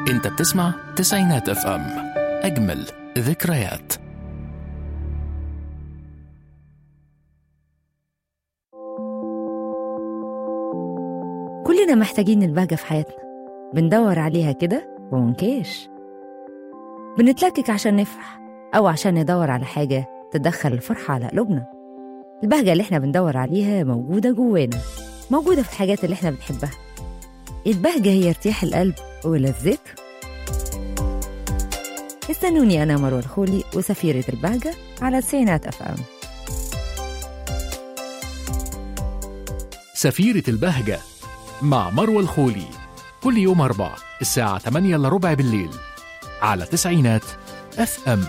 انت بتسمع تسعينات اف ام اجمل ذكريات كلنا محتاجين البهجة في حياتنا بندور عليها كده ومنكاش بنتلكك عشان نفرح أو عشان ندور على حاجة تدخل الفرحة على قلوبنا البهجة اللي احنا بندور عليها موجودة جوانا موجودة في الحاجات اللي احنا بنحبها البهجة هي ارتياح القلب ولذته استنوني أنا مروة الخولي وسفيرة البهجة على تسعينات أف أم سفيرة البهجة مع مروة الخولي كل يوم أربع الساعة 8 إلا ربع بالليل على تسعينات اف ام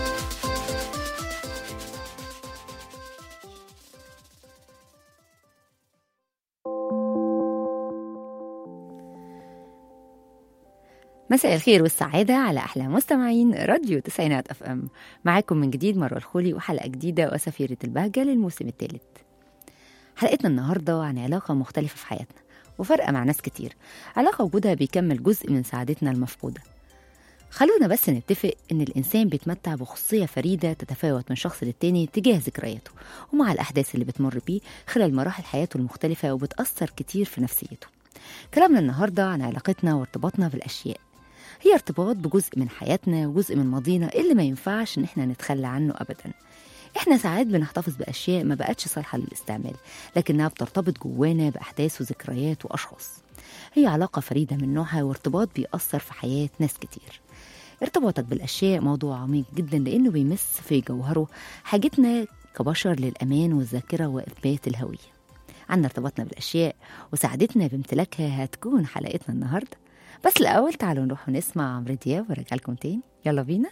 مساء الخير والسعادة على أحلى مستمعين راديو تسعينات أف أم معاكم من جديد مروة الخولي وحلقة جديدة وسفيرة البهجة للموسم الثالث حلقتنا النهاردة عن علاقة مختلفة في حياتنا وفرقة مع ناس كتير علاقة وجودها بيكمل جزء من سعادتنا المفقودة خلونا بس نتفق إن الإنسان بيتمتع بخصوصية فريدة تتفاوت من شخص للتاني تجاه ذكرياته ومع الأحداث اللي بتمر بيه خلال مراحل حياته المختلفة وبتأثر كتير في نفسيته كلامنا النهاردة عن علاقتنا وارتباطنا بالأشياء هي ارتباط بجزء من حياتنا وجزء من ماضينا اللي ما ينفعش إن احنا نتخلى عنه أبدا احنا ساعات بنحتفظ بأشياء ما بقتش صالحة للاستعمال لكنها بترتبط جوانا بأحداث وذكريات وأشخاص هي علاقة فريدة من نوعها وارتباط بيأثر في حياة ناس كتير ارتباطك بالأشياء موضوع عميق جدا لأنه بيمس في جوهره حاجتنا كبشر للأمان والذاكرة وإثبات الهوية عن ارتباطنا بالأشياء وسعادتنا بامتلاكها هتكون حلقتنا النهاردة بس الأول تعالوا نروح ونسمع عمرو دياب وارجع لكم تاني يلا بينا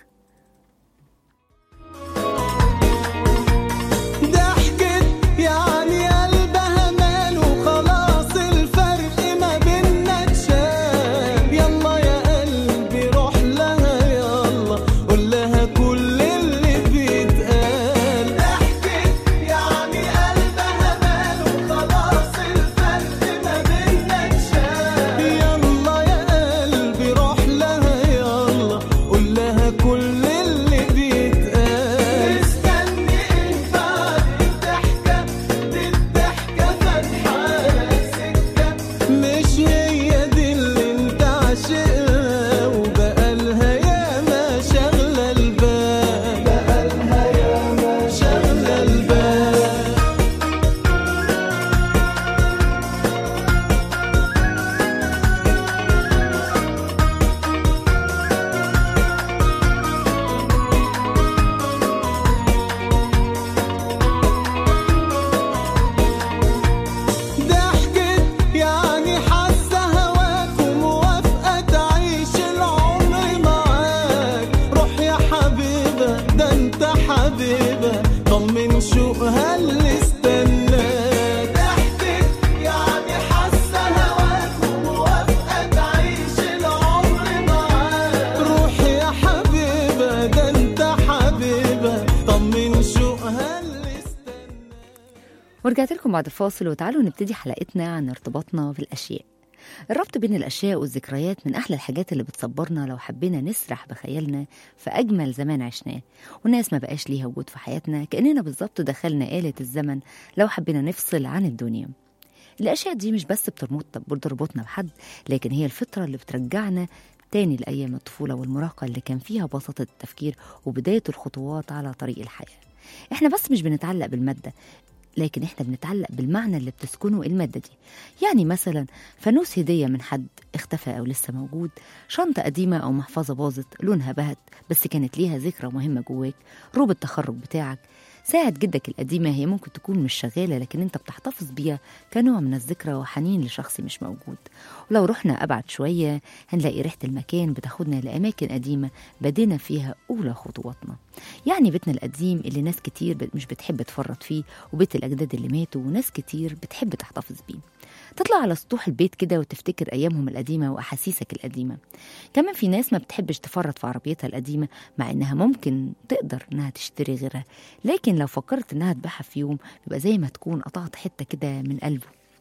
ضحكت يعني قلبها ماله خلاص الفرق ما بينا اتشال يلا يا قلبي روح لها يلا قول لها كل اللي بيتقال ضحكت يعني قلبها ماله خلاص الفرق ما بينا اتشال يلا يا قلبي روح لها يلا قول لها كل اللي بيتقال استني بعد الضحكة دي الضحكة فاتحة سكة مش هي دي اللي انت عاشقها وبقالها ياما شغلة البال بقالها ياما شغلة البال ضحكت يعني حاسة هواك وموافقة تعيش العمر معاك روح يا حبيبة ده انت حبيبة طمن شوقها اللي استناك ضحكت يعني حاسة هواك وموافقة تعيش العمر معاك روح يا حبيبة ده انت حبيبة طمن شوقها اللي استناك ورجعت لكم بعد الفاصل وتعالوا نبتدي حلقتنا عن ارتباطنا بالأشياء الربط بين الأشياء والذكريات من أحلى الحاجات اللي بتصبرنا لو حبينا نسرح بخيالنا في أجمل زمان عشناه والناس ما بقاش ليها وجود في حياتنا كأننا بالظبط دخلنا آلة الزمن لو حبينا نفصل عن الدنيا الأشياء دي مش بس بتربط بتربطنا بحد لكن هي الفطرة اللي بترجعنا تاني لأيام الطفولة والمراهقة اللي كان فيها بساطة التفكير وبداية الخطوات على طريق الحياة احنا بس مش بنتعلق بالمادة لكن احنا بنتعلق بالمعنى اللي بتسكنه المادة دي يعني مثلا فانوس هدية من حد اختفى أو لسه موجود شنطة قديمة أو محفظة باظت لونها بهت بس كانت ليها ذكرى مهمة جواك روب التخرج بتاعك ساعة جدك القديمة هي ممكن تكون مش شغالة لكن انت بتحتفظ بيها كنوع من الذكرى وحنين لشخص مش موجود ولو رحنا أبعد شوية هنلاقي ريحة المكان بتاخدنا لأماكن قديمة بدينا فيها أولى خطواتنا يعني بيتنا القديم اللي ناس كتير بت- مش بتحب تفرط فيه وبيت الأجداد اللي ماتوا وناس كتير بتحب تحتفظ بيه تطلع على سطوح البيت كده وتفتكر أيامهم القديمة وأحاسيسك القديمة كمان في ناس ما بتحبش تفرط في عربيتها القديمة مع إنها ممكن تقدر إنها تشتري غيرها لكن لو فكرت إنها تبيعها في يوم يبقى زي ما تكون قطعت حتة كده من قلبه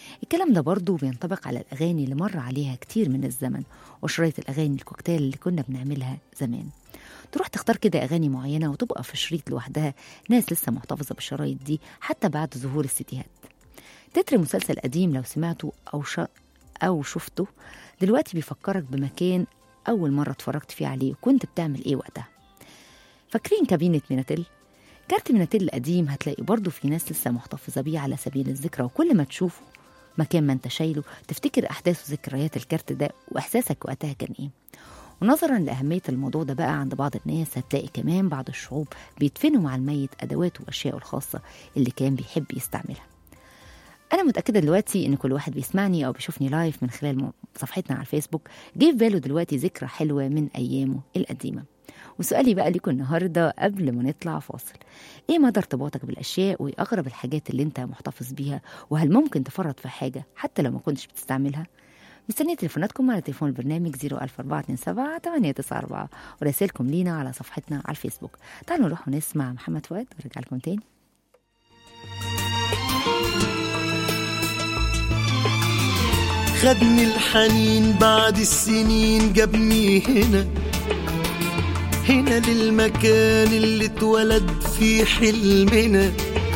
الكلام ده برضه بينطبق على الأغاني اللي مر عليها كتير من الزمن وشرايط الأغاني الكوكتيل اللي كنا بنعملها زمان تروح تختار كده أغاني معينة وتبقى في شريط لوحدها ناس لسه محتفظة بالشرايط دي حتى بعد ظهور السيديهات تتر مسلسل قديم لو سمعته أو ش... أو شفته دلوقتي بيفكرك بمكان أول مرة اتفرجت فيه عليه وكنت بتعمل إيه وقتها فاكرين كابينة ميناتيل؟ كارت ميناتيل القديم هتلاقي برضه في ناس لسه محتفظة بيه على سبيل الذكرى وكل ما تشوفه مكان ما انت شايله تفتكر أحداث وذكريات الكارت ده وإحساسك وقتها كان إيه ونظرا لأهمية الموضوع ده بقى عند بعض الناس هتلاقي كمان بعض الشعوب بيدفنوا مع الميت أدواته وأشياءه الخاصة اللي كان بيحب يستعملها أنا متأكدة دلوقتي إن كل واحد بيسمعني أو بيشوفني لايف من خلال م- صفحتنا على الفيسبوك جه في باله دلوقتي ذكرى حلوة من أيامه القديمة وسؤالي بقى ليكم النهاردة قبل ما نطلع فاصل إيه مدى ارتباطك بالأشياء وإيه أغرب الحاجات اللي أنت محتفظ بيها وهل ممكن تفرط في حاجة حتى لو ما كنتش بتستعملها مستنية تليفوناتكم على تليفون البرنامج 01427 894 ورسائلكم لينا على صفحتنا على الفيسبوك تعالوا نروح ونسمع محمد فؤاد ونرجع لكم تاني خدني الحنين بعد السنين جابني هنا هنا للمكان اللي اتولد فيه حلمنا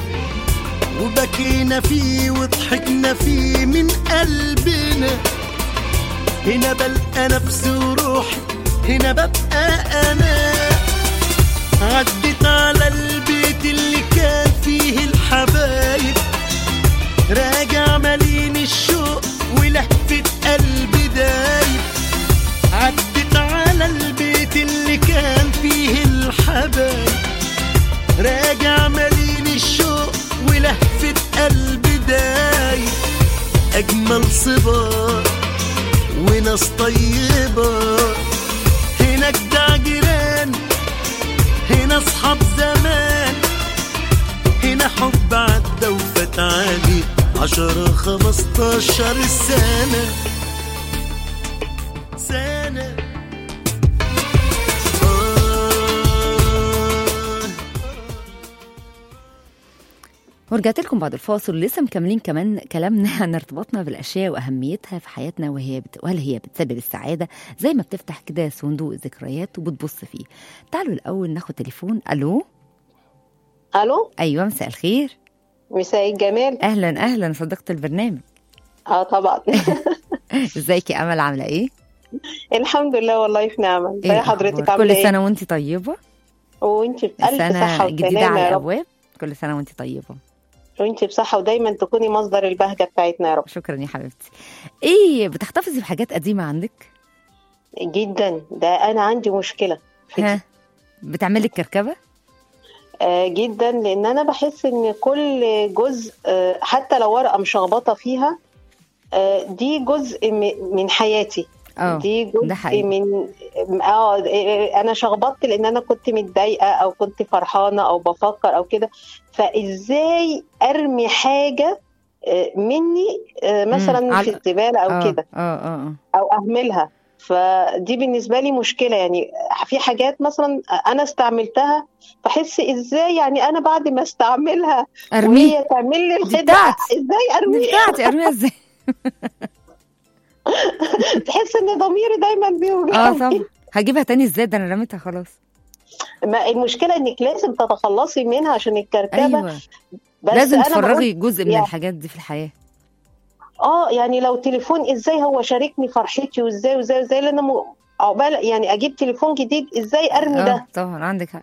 وبكينا فيه وضحكنا فيه من قلبنا هنا بلقى نفسي وروحي هنا ببقى انا عدت على البيت اللي كان فيه الحبايب راجع مليان الشوق ولهفة قلبي دايب عدت على البيت اللي كان فيه الحبايب راجع مليان الشوق ولهفة قلبي دايب أجمل صبار وناس طيبة هناك ده جيران هنا أصحاب زمان هنا حب عدى وفات عليه عشرة خمستاشر سنة سنة آه ورجعت لكم بعد الفاصل ولسه مكملين كمان كلامنا عن ارتباطنا بالاشياء واهميتها في حياتنا وهي بت... وهل هي بتسبب السعاده زي ما بتفتح كده صندوق الذكريات وبتبص فيه تعالوا الاول ناخد تليفون الو الو ايوه مساء الخير مساء الجمال اهلا اهلا صديقه البرنامج اه طبعا ازيك يا امل عامله ايه الحمد لله والله في نعمه ايه ازي حضرتك الأخبار؟ عامله كل ايه سنه وانت طيبه وانت بألف صحه السنه جديده وسلامه على يا رب الابواب كل سنه وانت طيبه وانت بصحه ودايما تكوني مصدر البهجه بتاعتنا يا رب شكرا يا حبيبتي ايه بتحتفظي بحاجات قديمه عندك جدا ده انا عندي مشكله ها بتعملي كركبه آه جدا لان انا بحس ان كل جزء آه حتى لو ورقه مشخبطه فيها آه دي جزء م- من حياتي اه دي ده جزء حقيقي. من اه انا شخبطت لان انا كنت متضايقه او كنت فرحانه او بفكر او كده فازاي ارمي حاجه آه، مني آه، مثلا مم، على- في الزباله او اه كده اه اه او اهملها فدي بالنسبه لي مشكله يعني في حاجات مثلا انا استعملتها بحس ازاي يعني انا بعد ما استعملها ارميه وهي تعمل لي دي الخدعه بتاعتي. ازاي دي ارميها بتاعتي ارميها ازاي تحس ان ضميري دايما اه بيوجعني طبعا هجيبها تاني ازاي ده انا رميتها خلاص ما المشكله انك لازم تتخلصي منها عشان الكركبه ايوه بس لازم أنا تفرغي بقول جزء من يعني- الحاجات دي في الحياه اه يعني لو تليفون ازاي هو شاركني فرحتي وازاي وازاي وازاي لان م... عقبال يعني اجيب تليفون جديد ازاي ارمي اه ده طبعا عندك حق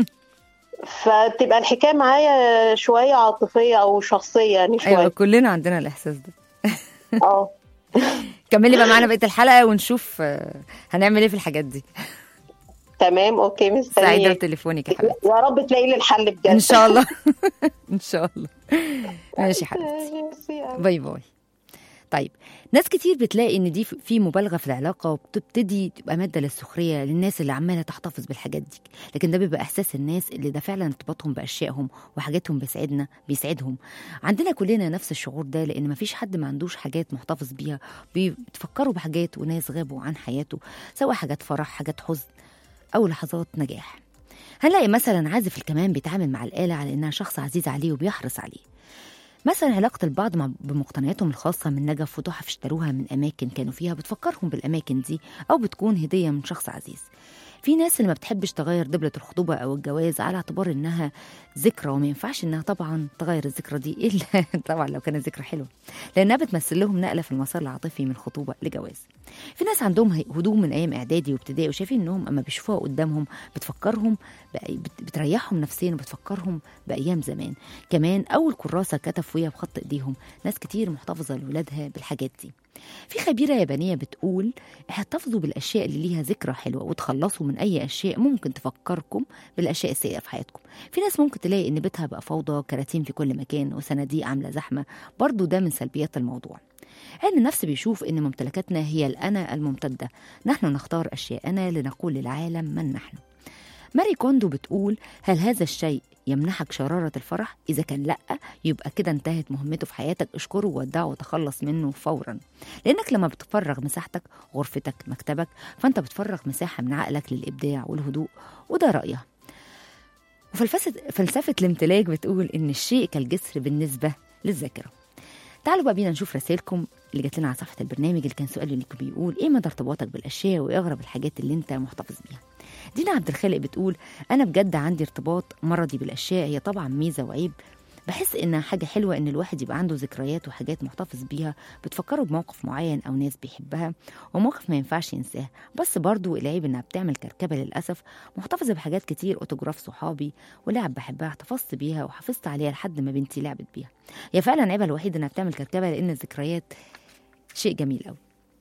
فتبقى الحكايه معايا شويه عاطفيه او شخصيه يعني ايوه شويه كلنا عندنا الاحساس ده اه كملي بقى معانا بقيه الحلقه ونشوف آه، هنعمل ايه في الحاجات دي تمام اوكي سعيده مستنيه بتليفونك يا حبيبتي يا رب تلاقي لي الحل بجد ان شاء الله ان شاء الله ماشي يا حبيبتي باي باي طيب ناس كتير بتلاقي ان دي في مبالغه في العلاقه وبتبتدي تبقى ماده للسخريه للناس اللي عماله تحتفظ بالحاجات دي لكن ده بيبقى احساس الناس اللي ده فعلا ارتباطهم باشيائهم وحاجاتهم بيسعدنا بيسعدهم عندنا كلنا نفس الشعور ده لان مفيش حد ما عندوش حاجات محتفظ بيها بيتفكروا بحاجات وناس غابوا عن حياته سواء حاجات فرح حاجات حزن او لحظات نجاح هنلاقي مثلا عازف الكمان بيتعامل مع الآلة على إنها شخص عزيز عليه وبيحرص عليه مثلا علاقة البعض مع بمقتنياتهم الخاصة من نجف وتحف اشتروها من أماكن كانوا فيها بتفكرهم بالأماكن دي أو بتكون هدية من شخص عزيز في ناس اللي ما بتحبش تغير دبلة الخطوبة أو الجواز على اعتبار إنها ذكرى وما ينفعش إنها طبعا تغير الذكرى دي إلا طبعا لو كانت ذكرى حلوة لأنها بتمثل لهم نقلة في المسار العاطفي من خطوبة لجواز في ناس عندهم هدوم من أيام إعدادي وابتدائي وشايفين إنهم أما بيشوفوها قدامهم بتفكرهم بأي- بت- بتريحهم نفسيا وبتفكرهم بأيام زمان كمان أول كراسة كتب فيها بخط إيديهم ناس كتير محتفظة لولادها بالحاجات دي في خبيرة يابانية بتقول احتفظوا بالأشياء اللي ليها ذكرى حلوة وتخلصوا من أي أشياء ممكن تفكركم بالأشياء السيئة في حياتكم في ناس ممكن تلاقي إن بيتها بقى فوضى كراتين في كل مكان وصناديق عاملة زحمة برضو ده من سلبيات الموضوع علم النفس بيشوف إن ممتلكاتنا هي الأنا الممتدة نحن نختار أشياءنا لنقول للعالم من نحن ماري كوندو بتقول هل هذا الشيء يمنحك شرارة الفرح؟ إذا كان لأ يبقى كده انتهت مهمته في حياتك اشكره وودعه وتخلص منه فورا لأنك لما بتفرغ مساحتك غرفتك مكتبك فأنت بتفرغ مساحة من عقلك للإبداع والهدوء وده رأيها وفلسفة فلسفة الامتلاك بتقول إن الشيء كالجسر بالنسبة للذاكرة تعالوا بقى بينا نشوف رسائلكم اللي جات لنا على صفحة البرنامج اللي كان سؤال ليكم بيقول إيه مدى ارتباطك بالأشياء وإيه أغرب الحاجات اللي أنت محتفظ بيها دينا عبد الخالق بتقول أنا بجد عندي ارتباط مرضي بالأشياء هي طبعا ميزة وعيب بحس إنها حاجة حلوة إن الواحد يبقى عنده ذكريات وحاجات محتفظ بيها بتفكره بموقف معين أو ناس بيحبها وموقف ما ينفعش ينساه بس برضو العيب إنها بتعمل كركبة للأسف محتفظة بحاجات كتير أوتوجراف صحابي ولعب بحبها احتفظت بيها وحافظت عليها لحد ما بنتي لعبت بيها هي فعلا عيبها الوحيد إنها بتعمل كركبة لأن الذكريات شيء جميل أوي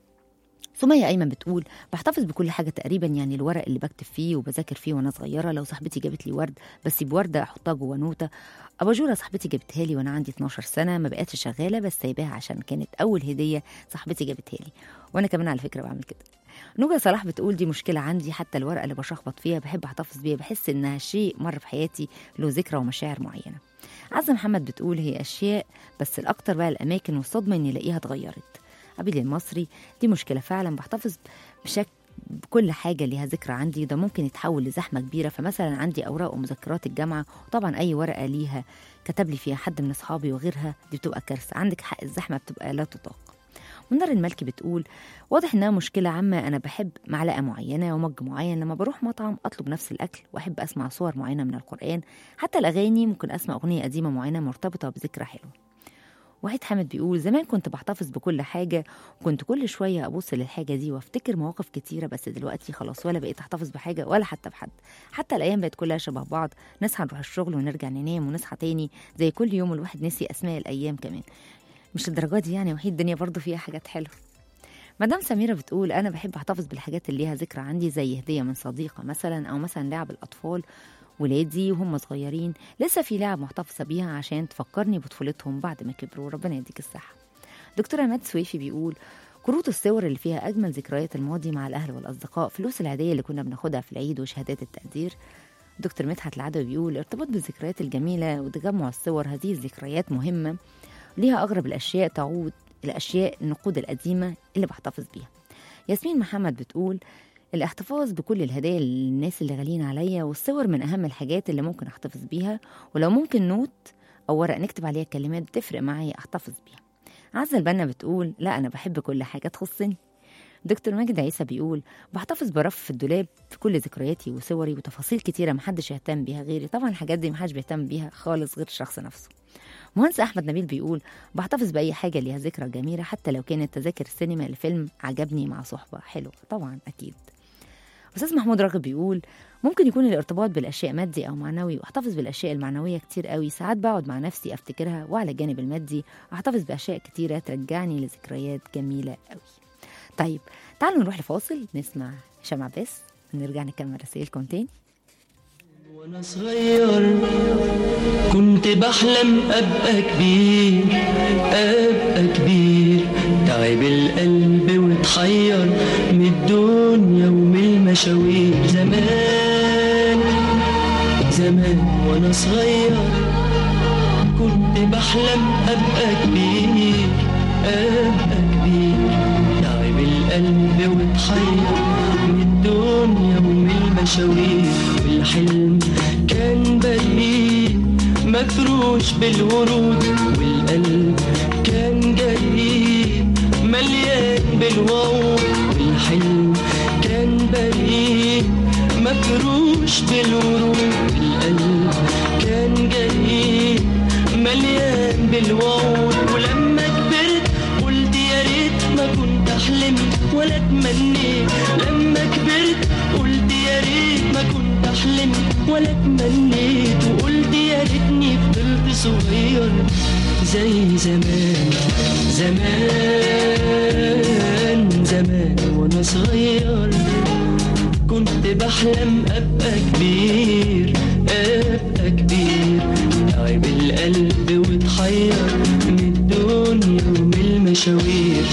سمية أيمن بتقول بحتفظ بكل حاجة تقريبا يعني الورق اللي بكتب فيه وبذاكر فيه وأنا صغيرة لو صاحبتي جابت لي ورد بس بوردة أحطها جوه نوتة أباجورة صاحبتي جابتها لي وأنا عندي 12 سنة ما بقتش شغالة بس سايباها عشان كانت أول هدية صاحبتي جابتها لي وأنا كمان على فكرة بعمل كده نوجا صلاح بتقول دي مشكلة عندي حتى الورقة اللي بشخبط فيها بحب أحتفظ بيها بحس إنها شيء مر في حياتي له ذكرى ومشاعر معينة عزة محمد بتقول هي أشياء بس الأكتر بقى الأماكن والصدمة إني ألاقيها اتغيرت عبيد المصري دي مشكلة فعلا بحتفظ بشكل بكل حاجة ليها ذكرى عندي ده ممكن يتحول لزحمة كبيرة فمثلا عندي أوراق ومذكرات الجامعة وطبعا أي ورقة ليها كتب لي فيها حد من أصحابي وغيرها دي بتبقى كارثة عندك حق الزحمة بتبقى لا تطاق منار الملكي بتقول واضح انها مشكله عامه انا بحب معلقه معينه ومج معين لما بروح مطعم اطلب نفس الاكل واحب اسمع صور معينه من القران حتى الاغاني ممكن اسمع اغنيه قديمه معينه مرتبطه بذكرى حلوه وحيد حامد بيقول زمان كنت بحتفظ بكل حاجة وكنت كل شوية أبص للحاجة دي وافتكر مواقف كتيرة بس دلوقتي خلاص ولا بقيت أحتفظ بحاجة ولا حتى بحد حتى الأيام بقت كلها شبه بعض نصحى نروح الشغل ونرجع ننام ونصحى تاني زي كل يوم الواحد نسي أسماء الأيام كمان مش الدرجات دي يعني وحيد الدنيا برضو فيها حاجات حلوة مدام سميرة بتقول أنا بحب أحتفظ بالحاجات اللي ليها ذكرى عندي زي هدية من صديقة مثلا أو مثلا لعب الأطفال ولادي وهم صغيرين لسه في لعب محتفظة بيها عشان تفكرني بطفولتهم بعد ما كبروا ربنا يديك الصحة دكتور عماد سويفي بيقول كروت الصور اللي فيها أجمل ذكريات الماضي مع الأهل والأصدقاء فلوس العادية اللي كنا بناخدها في العيد وشهادات التقدير دكتور مدحت العدوي بيقول الارتباط بالذكريات الجميلة وتجمع الصور هذه الذكريات مهمة ليها أغرب الأشياء تعود الأشياء النقود القديمة اللي بحتفظ بيها ياسمين محمد بتقول الاحتفاظ بكل الهدايا للناس اللي غاليين عليا والصور من أهم الحاجات اللي ممكن أحتفظ بيها ولو ممكن نوت أو ورق نكتب عليها كلمات بتفرق معايا أحتفظ بيها عزة البنا بتقول لا أنا بحب كل حاجة تخصني دكتور ماجد عيسى بيقول بحتفظ برف في الدولاب في كل ذكرياتي وصوري وتفاصيل كتيرة محدش يهتم بيها غيري طبعا الحاجات دي محدش بيهتم بيها خالص غير الشخص نفسه مهندس احمد نبيل بيقول بحتفظ باي حاجه ليها ذكرى جميله حتى لو كانت تذاكر السينما لفيلم عجبني مع صحبه حلوه طبعا اكيد استاذ محمود راغب بيقول ممكن يكون الارتباط بالاشياء مادي او معنوي واحتفظ بالاشياء المعنويه كتير قوي ساعات بقعد مع نفسي افتكرها وعلى الجانب المادي احتفظ باشياء كتيره ترجعني لذكريات جميله قوي طيب تعالوا نروح لفاصل نسمع هشام عباس ونرجع نكمل رسائلكم تاني وانا صغير كنت بحلم ابقى كبير ابقى كبير تعب القلب واتحير من الدنيا ومن المشاوير زمان زمان وانا صغير كنت بحلم ابقى كبير ابقى كبير تعب القلب واتحير من الدنيا ومن المشاوير والحلم كان بريء مفروش بالورود والقلب كان جريء مليان بالوعود والحلم كان بريء مفروش بالورود والقلب كان جريء مليان بالوعود ولما كبرت قلت يا ريت ما كنت حلمت ولا تمنيت لما كبرت قلت يا ريت ما كنت حلمت ولا تمنيت وقلت يا ريتني فضلت صغير زي زمان زمان زمان وانا صغير كنت بحلم ابقى كبير ابقى كبير تعب القلب واتحير من الدنيا ومن المشاوير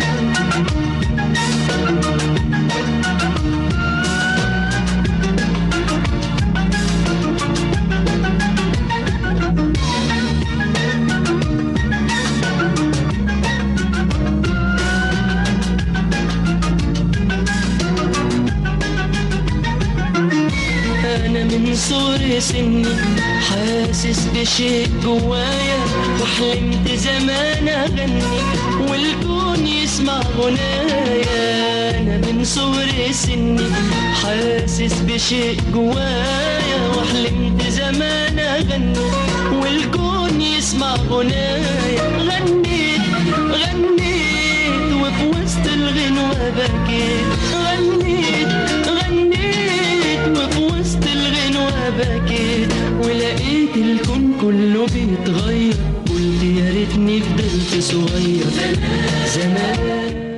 انا من صغر سني حاسس بشيء جوايا وحلمت زمان اغني والكون يسمع غنايا انا من صغر سني حاسس بشيء جوايا وحلمت زمان اغني والكون يسمع غنايا غنيت غنيت وفي وسط الغنوة بكيت غنيت غنيت وفي وسط الغنوة بكيت ولقيت الكون كله بيتغير قلت يا ريتني فضلت صغير زمان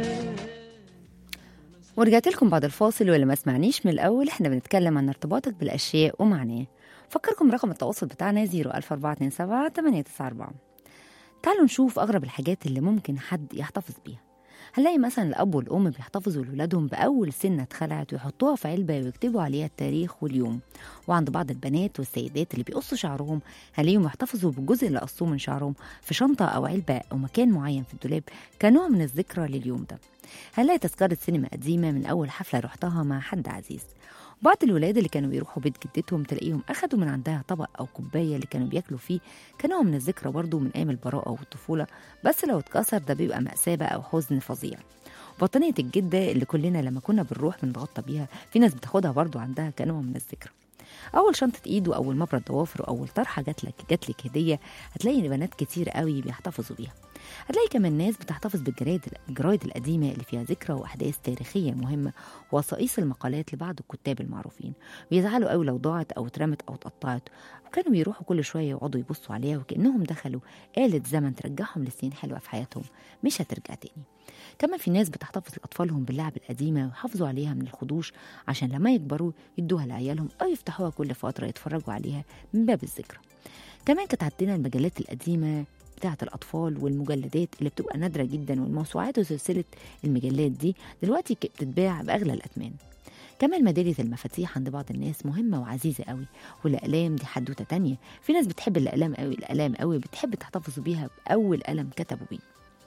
ورجعت لكم بعد الفاصل واللي ما سمعنيش من الأول احنا بنتكلم عن ارتباطك بالأشياء ومعناه فكركم رقم التواصل بتاعنا 00427 894 تعالوا نشوف أغرب الحاجات اللي ممكن حد يحتفظ بيها هنلاقي مثلا الأب والأم بيحتفظوا لولادهم بأول سنة اتخلعت ويحطوها في علبة ويكتبوا عليها التاريخ واليوم وعند بعض البنات والسيدات اللي بيقصوا شعرهم هنلاقيهم يحتفظوا بالجزء اللي قصوه من شعرهم في شنطة أو علبة أو مكان معين في الدولاب كنوع من الذكرى لليوم ده هنلاقي تذكرة سينما قديمة من أول حفلة رحتها مع حد عزيز بعض الولاد اللي كانوا بيروحوا بيت جدتهم تلاقيهم أخدوا من عندها طبق أو كوباية اللي كانوا بياكلوا فيه كنوع من الذكرى برضه من أيام البراءة والطفولة بس لو اتكسر ده بيبقى مأساة بقى أو حزن فظيع بطانية الجدة اللي كلنا لما كنا بنروح بنتغطى بيها في ناس بتاخدها برضه عندها كنوع من الذكرى اول شنطه ايد واول مبرد ضوافر واول طرحه جات لك جات لك هديه هتلاقي بنات كتير قوي بيحتفظوا بيها هتلاقي كمان ناس بتحتفظ بالجرايد الجرايد القديمه اللي فيها ذكرى واحداث تاريخيه مهمه ووصائص المقالات لبعض الكتاب المعروفين بيزعلوا قوي لو ضاعت او اترمت او اتقطعت وكانوا بيروحوا كل شويه يقعدوا يبصوا عليها وكانهم دخلوا آلة زمن ترجعهم لسنين حلوه في حياتهم مش هترجع تاني كمان في ناس بتحتفظ لأطفالهم باللعب القديمة ويحافظوا عليها من الخدوش عشان لما يكبروا يدوها لعيالهم أو يفتحوها كل فترة يتفرجوا عليها من باب الذكرى كمان كانت عندنا المجلات القديمة بتاعة الأطفال والمجلدات اللي بتبقى نادرة جدا والموسوعات وسلسلة المجلات دي دلوقتي ك- بتتباع بأغلى الأثمان كمان ميدالية المفاتيح عند بعض الناس مهمة وعزيزة قوي والأقلام دي حدوتة تانية في ناس بتحب الأقلام قوي الأقلام قوي بتحب تحتفظ بيها بأول قلم كتبوا بيه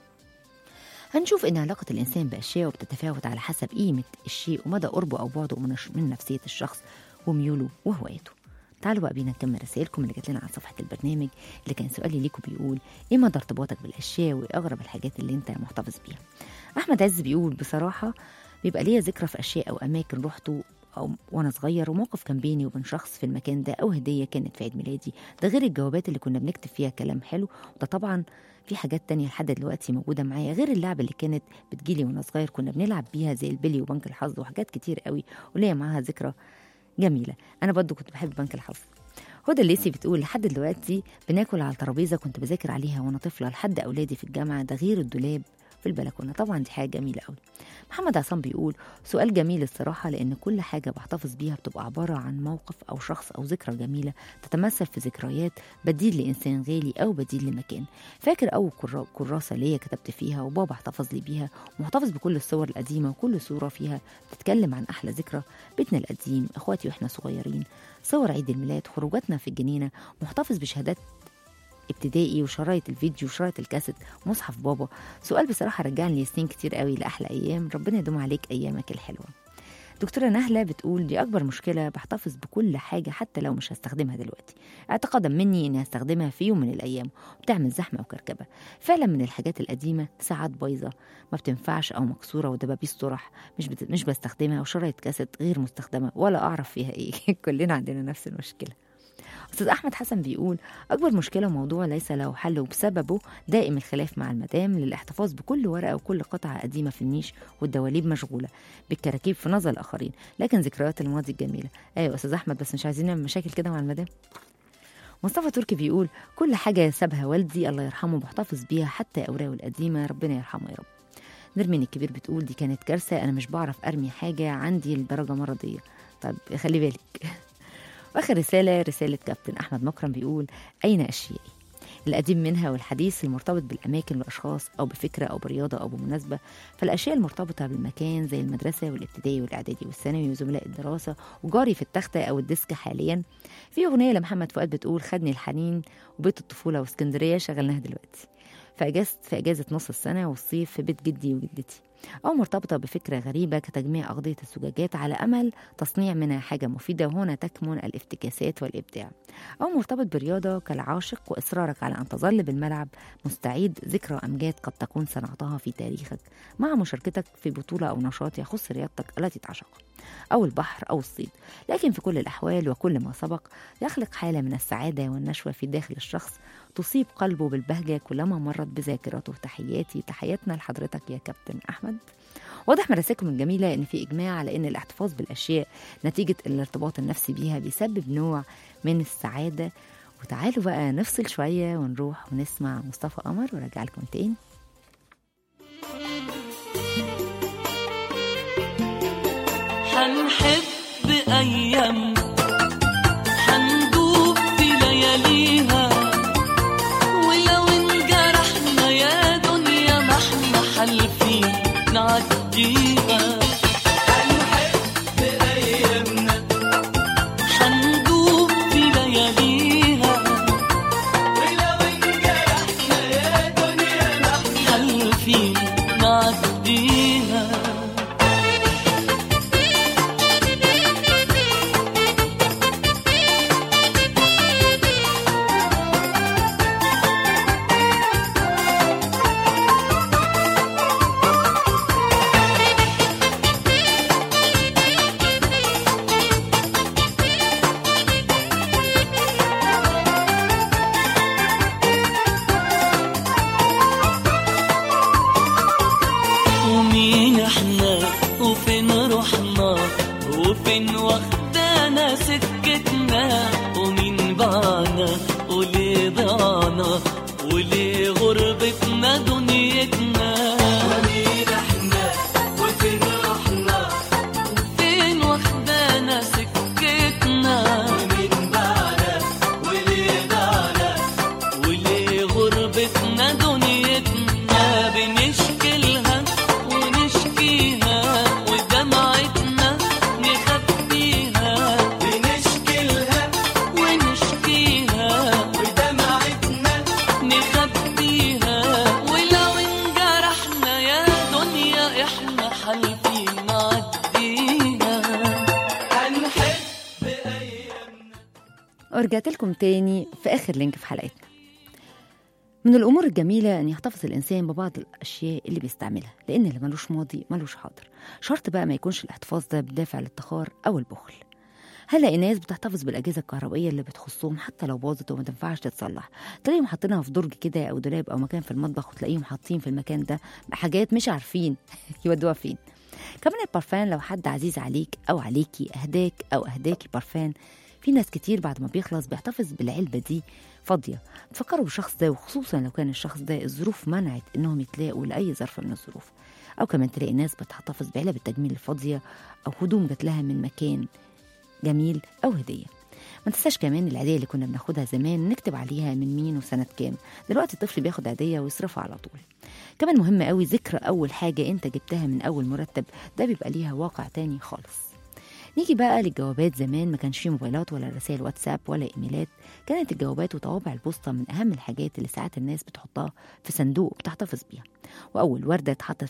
هنشوف إن علاقة الإنسان بأشياء بتتفاوت على حسب قيمة الشيء ومدى قربه أو بعده من من نفسية الشخص وميوله وهوايته تعالوا بقى بينا نكمل رسائلكم اللي جات لنا على صفحة البرنامج اللي كان سؤالي ليكم بيقول إيه مدى ارتباطك بالأشياء وإيه أغرب الحاجات اللي أنت محتفظ بيها أحمد عز بيقول بصراحة بيبقى ليا ذكرى في أشياء أو أماكن رحته أو وأنا صغير وموقف كان بيني وبين شخص في المكان ده أو هدية كانت في عيد ميلادي ده غير الجوابات اللي كنا بنكتب فيها كلام حلو وده طبعا في حاجات تانية لحد دلوقتي موجودة معايا غير اللعبة اللي كانت بتجيلي وانا صغير كنا بنلعب بيها زي البلي وبنك الحظ وحاجات كتير قوي وليا معاها ذكرى جميلة أنا برضو كنت بحب بنك الحظ هدى الليسي بتقول لحد دلوقتي بناكل على الترابيزة كنت بذاكر عليها وأنا طفلة لحد أولادي في الجامعة ده غير الدولاب في البلكونة طبعا دي حاجة جميلة قوي محمد عصام بيقول سؤال جميل الصراحة لأن كل حاجة بحتفظ بيها بتبقى عبارة عن موقف أو شخص أو ذكرى جميلة تتمثل في ذكريات بديل لإنسان غالي أو بديل لمكان فاكر أول كرا- كراسة ليا كتبت فيها وبابا احتفظ لي بيها ومحتفظ بكل الصور القديمة وكل صورة فيها بتتكلم عن أحلى ذكرى بيتنا القديم إخواتي وإحنا صغيرين صور عيد الميلاد خروجاتنا في الجنينة محتفظ بشهادات ابتدائي وشرايط الفيديو وشرايط الكاسيت ومصحف بابا سؤال بصراحة رجعني لسنين كتير قوي لأحلى أيام ربنا يدوم عليك أيامك الحلوة دكتورة نهلة بتقول دي أكبر مشكلة بحتفظ بكل حاجة حتى لو مش هستخدمها دلوقتي اعتقادا مني إني هستخدمها في يوم من الأيام وبتعمل زحمة وكركبة فعلا من الحاجات القديمة ساعات بايظة ما بتنفعش أو مكسورة ودبابيس طرح مش بت... مش بستخدمها وشرايط كاسيت غير مستخدمة ولا أعرف فيها إيه كلنا عندنا نفس المشكلة أستاذ أحمد حسن بيقول أكبر مشكلة موضوع ليس له حل وبسببه دائم الخلاف مع المدام للاحتفاظ بكل ورقة وكل قطعة قديمة في النيش والدواليب مشغولة بالكراكيب في نظر الآخرين لكن ذكريات الماضي الجميلة أيوة أستاذ أحمد بس مش عايزين نعمل مشاكل كده مع المدام مصطفى تركي بيقول كل حاجة سابها والدي الله يرحمه محتفظ بيها حتى أوراقه القديمة ربنا يرحمه يا رب نرمين الكبير بتقول دي كانت كارثة أنا مش بعرف أرمي حاجة عندي لدرجة مرضية طب خلي بالك واخر رسالة رسالة كابتن أحمد مكرم بيقول أين أشيائي؟ القديم منها والحديث المرتبط بالأماكن والأشخاص أو بفكرة أو برياضة أو بمناسبة فالأشياء المرتبطة بالمكان زي المدرسة والابتدائي والإعدادي والثانوي وزملاء الدراسة وجاري في التختة أو الديسك حاليا في أغنية لمحمد فؤاد بتقول خدني الحنين وبيت الطفولة واسكندرية شغلناها دلوقتي في أجازة في أجازة نص السنة والصيف في بيت جدي وجدتي أو مرتبطة بفكرة غريبة كتجميع أغطية الزجاجات على أمل تصنيع منها حاجة مفيدة وهنا تكمن الافتكاسات والإبداع أو مرتبط برياضة كالعاشق وإصرارك على أن تظل بالملعب مستعيد ذكرى أمجاد قد تكون صنعتها في تاريخك مع مشاركتك في بطولة أو نشاط يخص رياضتك التي تعشقها أو البحر أو الصيد لكن في كل الأحوال وكل ما سبق يخلق حالة من السعادة والنشوة في داخل الشخص تصيب قلبه بالبهجة كلما مرت بذاكرته تحياتي تحياتنا لحضرتك يا كابتن أحمد واضح من رسائلكم الجميلة إن في إجماع على إن الاحتفاظ بالأشياء نتيجة الارتباط النفسي بيها بيسبب نوع من السعادة وتعالوا بقى نفصل شوية ونروح ونسمع مصطفى قمر وراجع لكم تاني حنحب أيام حندوب في لياليها ولو انجرحنا يا دنيا ما احنا حالفين نعديها حنحب أيامنا حندوب في لياليها ولو انجرحنا يا دنيا ما احنا حالفين نعديها ومين احنا وفين رحنا وفين واخدانا سكتنا ومين باعنا وليه ضاعنا وليه غربتنا دنيتنا ومين احنا وفين رحنا وفين واخدانا سكتنا ومين باعنا وليه ضاعنا وليه غربتنا دنيتنا بنشكلها ونشكيها ودمعتنا نخبيها بنشكلها ونشكيها ودمعتنا نخبيها ولو انجرحنا يا دنيا احنا حالفين نعديها هنحب ايامنا ورجعت لكم تاني في آخر لينك في حلقتنا من الأمور الجميلة أن يحتفظ الإنسان ببعض الأشياء اللي بيستعملها لأن اللي ملوش ماضي ملوش حاضر شرط بقى ما يكونش الاحتفاظ ده بدافع الادخار أو البخل هلاقي ناس بتحتفظ بالأجهزة الكهربائية اللي بتخصهم حتى لو باظت وما تنفعش تتصلح تلاقيهم حاطينها في درج كده أو دولاب أو مكان في المطبخ وتلاقيهم حاطين في المكان ده حاجات مش عارفين يودوها فين كمان البارفان لو حد عزيز عليك أو عليكي أهداك أو أهداكي بارفان في ناس كتير بعد ما بيخلص بيحتفظ بالعلبة دي فاضية تفكروا بالشخص ده وخصوصا لو كان الشخص ده الظروف منعت انهم يتلاقوا لأي ظرف من الظروف أو كمان تلاقي ناس بتحتفظ بعلب التجميل الفاضية أو هدوم جات لها من مكان جميل أو هدية ما تنساش كمان العيدية اللي كنا بناخدها زمان نكتب عليها من مين وسنة كام دلوقتي الطفل بياخد عيدية ويصرفها على طول كمان مهم قوي ذكرى أول حاجة أنت جبتها من أول مرتب ده بيبقى ليها واقع تاني خالص نيجي بقى للجوابات زمان ما كانش فيه موبايلات ولا رسائل واتساب ولا ايميلات كانت الجوابات وطوابع البوسطه من اهم الحاجات اللي ساعات الناس بتحطها في صندوق وبتحتفظ بيها واول ورده اتحطت في-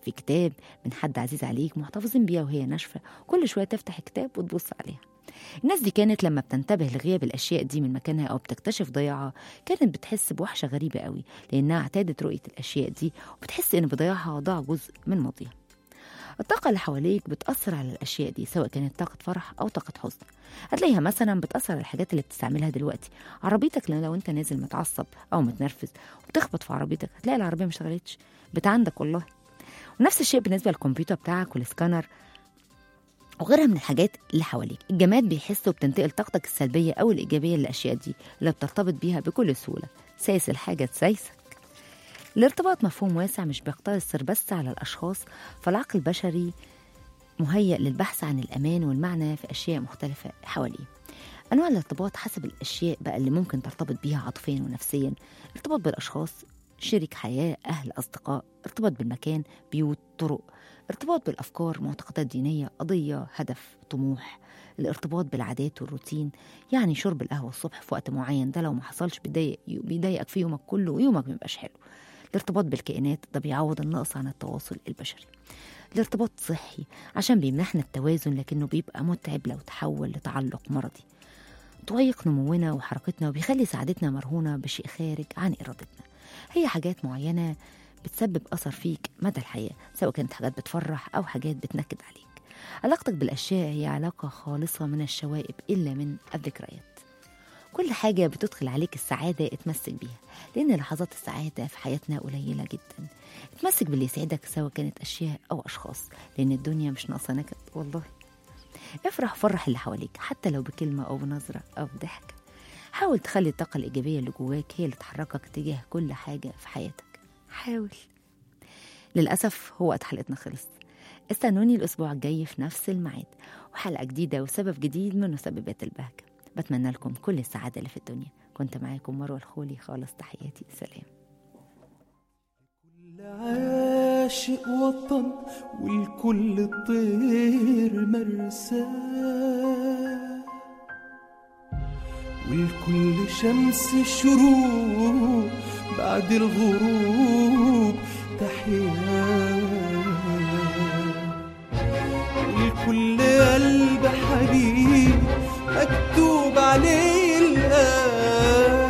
في كتاب من حد عزيز عليك محتفظين بيها وهي ناشفة كل شوية تفتح كتاب وتبص عليها الناس دي كانت لما بتنتبه لغياب الأشياء دي من مكانها أو بتكتشف ضياعها كانت بتحس بوحشة غريبة قوي لأنها اعتادت رؤية الأشياء دي وبتحس إن بضياعها ضاع جزء من ماضيها الطاقة اللي حواليك بتأثر على الأشياء دي سواء كانت طاقة فرح أو طاقة حزن هتلاقيها مثلا بتأثر على الحاجات اللي بتستعملها دلوقتي عربيتك لو لو أنت نازل متعصب أو متنرفز وبتخبط في عربيتك هتلاقي العربية مش شغلتش بتعندك والله ونفس الشيء بالنسبة للكمبيوتر بتاعك والسكانر وغيرها من الحاجات اللي حواليك الجماد بيحس وبتنتقل طاقتك السلبية أو الإيجابية للأشياء دي اللي بترتبط بيها بكل سهولة سايس الحاجة تسايسك الارتباط مفهوم واسع مش بيقتصر بس على الأشخاص فالعقل البشري مهيأ للبحث عن الأمان والمعنى في أشياء مختلفة حواليه أنواع الارتباط حسب الأشياء بقى اللي ممكن ترتبط بيها عاطفيا ونفسيا ارتباط بالأشخاص شريك حياة أهل أصدقاء ارتباط بالمكان بيوت طرق ارتباط بالأفكار معتقدات دينية قضية هدف طموح الارتباط بالعادات والروتين يعني شرب القهوة الصبح في وقت معين ده لو ما حصلش بيضايق بيضايقك في يومك كله ويومك مبيبقاش حلو الارتباط بالكائنات ده بيعوض النقص عن التواصل البشري الارتباط صحي عشان بيمنحنا التوازن لكنه بيبقى متعب لو تحول لتعلق مرضي تضيق نمونا وحركتنا وبيخلي سعادتنا مرهونة بشيء خارج عن إرادتنا هي حاجات معينة بتسبب أثر فيك مدى الحياة سواء كانت حاجات بتفرح أو حاجات بتنكد عليك علاقتك بالأشياء هي علاقة خالصة من الشوائب إلا من الذكريات كل حاجة بتدخل عليك السعادة اتمسك بيها لأن لحظات السعادة في حياتنا قليلة جدا اتمسك باللي يسعدك سواء كانت أشياء أو أشخاص لأن الدنيا مش ناقصة نكد والله افرح وفرح اللي حواليك حتى لو بكلمة أو بنظرة أو بضحكة حاول تخلي الطاقة الإيجابية اللي جواك هي اللي تحركك تجاه كل حاجة في حياتك حاول للأسف هو وقت حلقتنا خلص استنوني الأسبوع الجاي في نفس الميعاد وحلقة جديدة وسبب جديد من مسببات البهجة بتمنى لكم كل السعادة اللي في الدنيا كنت معاكم مروة الخولي خالص تحياتي سلام عاشق وطن والكل طير مرساه والكل شمس شروق بعد الغروب تحيا والكل قلب حبيب مكتوب عليه الآن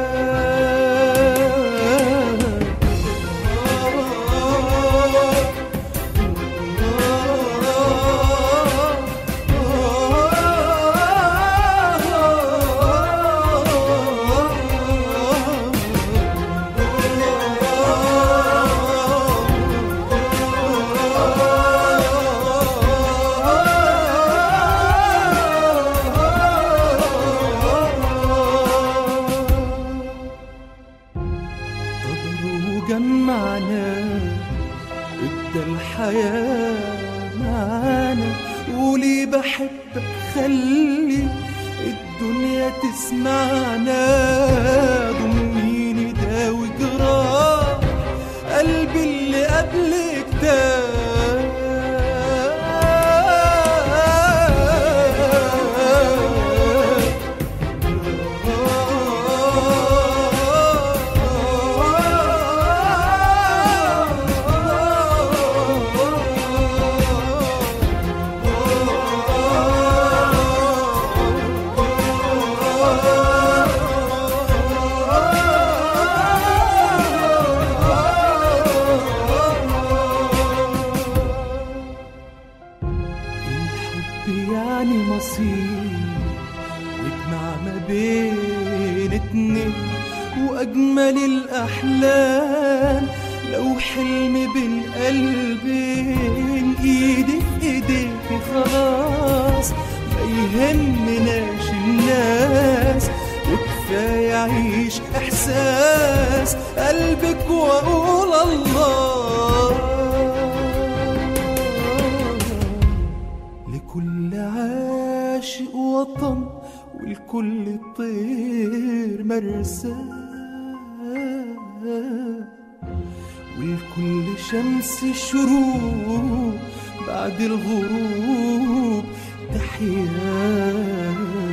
قدر وجمعنا ادى الحياة معانا قولي بحبك خلي الدنيا تسمعنا ضميني داوي جراح قلبي اللي قبلك تاه الحب يعني مصير يجمع ما بين اتنين واجمل الاحلام لو حلم بين قلبين ايدي في ايديكي خلاص ما يهمناش الناس وكفايه اعيش احساس قلبك واقول الله لكل عاشق وطن والكل طير مرساه والكل شمس شروق بعد الغروب تحيا